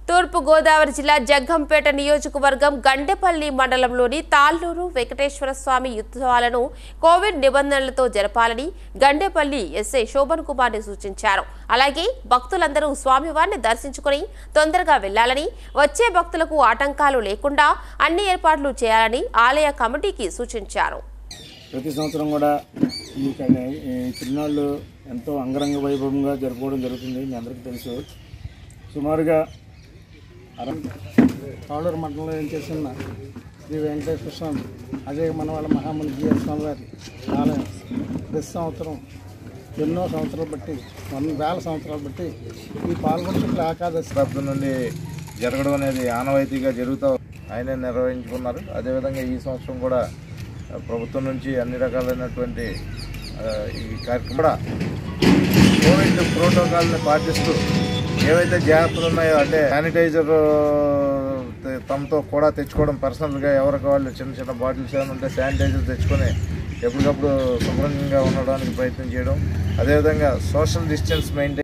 తూర్పు గోదావరి జిల్లా జగ్గంపేట నియోజకవర్గం గండెపల్లి మండలంలోని తాళ్లూరు వెంకటేశ్వర స్వామి ఉత్సవాలను కోవిడ్ నిబంధనలతో జరపాలని గండెపల్లి ఎస్ఐ శోభన్ కుమార్ని సూచించారు అలాగే భక్తులందరూ స్వామివారిని దర్శించుకుని తొందరగా వెళ్లాలని వచ్చే భక్తులకు ఆటంకాలు లేకుండా అన్ని ఏర్పాట్లు చేయాలని ఆలయ కమిటీకి సూచించారు ప్రతి సంవత్సరం కూడా ఈ క- ఈ తిరునాళ్ళు ఎంతో అంగరంగ వైభవంగా జరుపుకోవడం జరుగుతుంది మీ అందరికీ తెలుసు సుమారుగా అర తాళూరు మండలంలో ఏం చేసిన శ్రీ వెంకటేశ్వర స్వామి అదే మన వాళ్ళ మహాముని జీఎస్ స్వామి వారి ఆలయం ప్రతి సంవత్సరం ఎన్నో సంవత్సరాలు బట్టి వంద వేల సంవత్సరాలు బట్టి ఈ పాల్గొంటున్న ఏకాదశి శతాబ్దం నుండి జరగడం అనేది ఆనవాయితీగా జరుగుతూ ఆయనే నిర్వహించుకున్నారు అదేవిధంగా ఈ సంవత్సరం కూడా ఆ, ప్రభుత్వం నుంచి అన్ని రకాలైనటువంటి ఆ, ఈ కార్యక్రమం కూడా కోవిడ్ ప్రోటోకాల్ని పాటిస్తూ ఏవైతే జాగ్రత్తలు ఉన్నాయో అంటే శానిటైజర్ త- తమతో కూడా తెచ్చుకోవడం పర్సనల్గా ఎవరికి వాళ్ళు చిన్న చిన్న బాటిల్స్ ఏమైనా ఉంటే శానిటైజర్ తెచ్చుకొని ఎప్పటికప్పుడు శుభ్రంగా ఉండడానికి ప్రయత్నం చేయడం అదేవిధంగా సోషల్ డిస్టెన్స్ మెయింటైన్